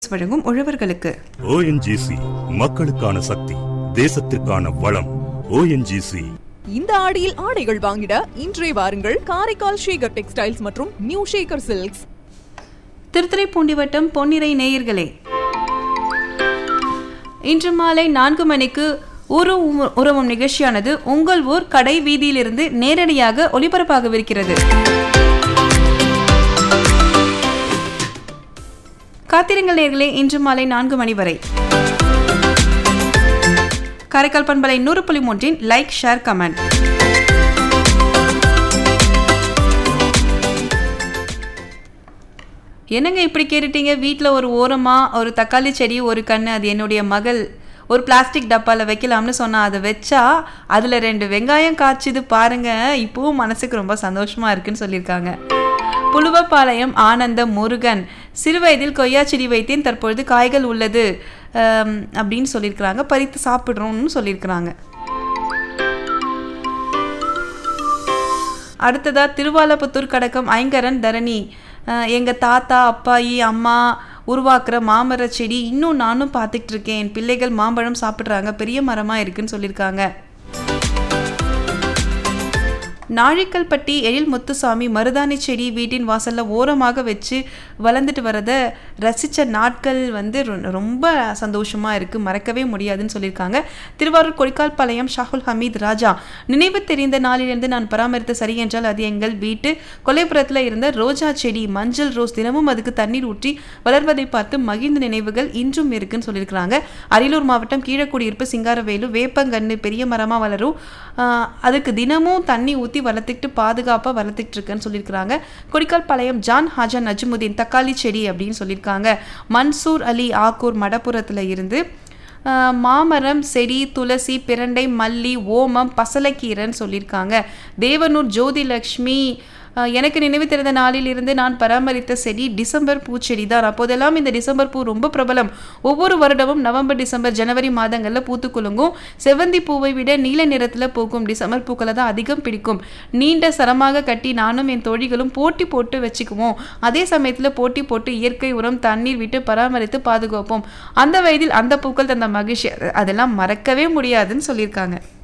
வழங்கும் உழவர்களுக்கு ஓஎன்ஜிசி மக்களுக்கான சக்தி தேசத்திற்கான வளம் ஓஎன்ஜிசி இந்த ஆடியில் ஆடைகள் வாங்கிட இன்றே வாருங்கள் காரைக்கால் ஷேகர் டெக்ஸ்டைல்ஸ் மற்றும் நியூ ஷேகர் சில்க்ஸ் திருத்துறைப்பூண்டி வட்டம் பொன்னிறை நேயர்களே இன்று மாலை நான்கு மணிக்கு உரு உம்- உறவும் நிகழ்ச்சியானது உங்கள் ஊர் கடை வீதியிலிருந்து நேரடியாக ஒளிபரப்பாகவிருக்கிறது காத்திருங்கள் நேர்களே இன்று மாலை நான்கு மணி வரை காரைக்கால் பண்பலை நூறு புள்ளி மூன்றின் லைக் ஷேர் கமெண்ட் என்னங்க இப்படி கேட்டுட்டீங்க வீட்டில் ஒரு ஓரமாக ஒரு தக்காளி செடி ஒரு கன்று அது என்னுடைய மகள் ஒரு பிளாஸ்டிக் டப்பாவில் வைக்கலாம்னு சொன்னா அதை வச்சா அதில் ரெண்டு வெங்காயம் காய்ச்சுது பாருங்க இப்பவும் மனசுக்கு ரொம்ப சந்தோஷமா இருக்குன்னு சொல்லியிருக்காங்க புலுவப்பாளையம் ஆனந்தம் முருகன் சிறுவயதில் கொய்யா செடி வைத்தேன் தற்பொழுது காய்கள் உள்ளது ஆம், அப்படின்னு சொல்லியிருக்கிறாங்க பறித்து சாப்பிட்றோம்னு சொல்லியிருக்கிறாங்க அடுத்ததா திருவாலப்புத்தூர் கடக்கம் ஐங்கரன் தரணி அஹ் எங்க தாத்தா அப்பாயி அம்மா உருவாக்குற மாமர செடி இன்னும் நானும் பார்த்துக்கிட்டு இருக்கேன் என் பிள்ளைகள் மாம்பழம் சாப்பிட்றாங்க பெரிய மரமா இருக்குன்னு சொல்லியிருக்காங்க நாழிக்கல்பட்டி எழில் முத்துசாமி மருதாணி செடி வீட்டின் வாசல்ல ஓரமாக வச்சு வளர்ந்துட்டு வரதை ரசித்த நாட்கள் வந்து ரொ- ரொம்ப சந்தோஷமா இருக்கு மறக்கவே முடியாதுன்னு சொல்லியிருக்காங்க திருவாரூர் கொடிக்கால்பாளையம் ஷாகுல் ஹமீத் ராஜா நினைவு தெரிந்த நாளிலிருந்து நான் பராமரித்த சரி என்றால் அது எங்கள் வீட்டு கொலைப்புறத்தில் இருந்த ரோஜா செடி மஞ்சள் ரோஸ் தினமும் அதுக்கு தண்ணீர் ஊற்றி வளர்வதை பார்த்து மகிழ்ந்த நினைவுகள் இன்றும் இருக்குன்னு சொல்லியிருக்கிறாங்க அரியலூர் மாவட்டம் கீழக்குடியிருப்பு சிங்காரவேலு வேப்பங்கன்று பெரிய மரமா வளரும் ஆஹ் அதுக்கு தினமும் தண்ணி ஊற்றி வளர்த்துக்கிட்டு பாதுகாப்பாக வளர்த்துக்கிட்டு இருக்கேன்னு சொல்லியிருக்கிறாங்க கொடிக்கால் பாளையம் ஜான் ஹாஜா நஜ்முதீன் தக்காளி செடி அப்படின்னு சொல்லியிருக்காங்க மன்சூர் அலி ஆக்கூர் மடப்புறத்தில் இருந்து ஆஹ் மாமரம் செடி துளசி பிரண்டை மல்லி ஓமம் பசலைக்கீரைன்னு சொல்லியிருக்காங்க தேவனூர் ஜோதி லக்ஷ்மி ஆஹ் எனக்கு நினைவு தெரிந்த நாளில் இருந்து நான் பராமரித்த செடி டிசம்பர் பூச்செடி தான் அப்போதெல்லாம் இந்த டிசம்பர் பூ ரொம்ப பிரபலம் ஒவ்வொரு வருடமும் நவம்பர் டிசம்பர் ஜனவரி மாதங்களில் பூத்து குலுங்கும் செவ்வந்தி பூவை விட நீல நிறத்தில் பூக்கும் டிசம்பர் பூக்களை தான் அதிகம் பிடிக்கும் நீண்ட சரமாக கட்டி நானும் என் தோழிகளும் போட்டி போட்டு வச்சுக்குவோம் அதே சமயத்தில் போட்டி போட்டு இயற்கை உரம் தண்ணீர் விட்டு பராமரித்து பாதுகாப்போம் அந்த வயதில் அந்த பூக்கள் தந்த மகிழ்ச்சி அதெல்லாம் மறக்கவே முடியாதுன்னு சொல்லியிருக்காங்க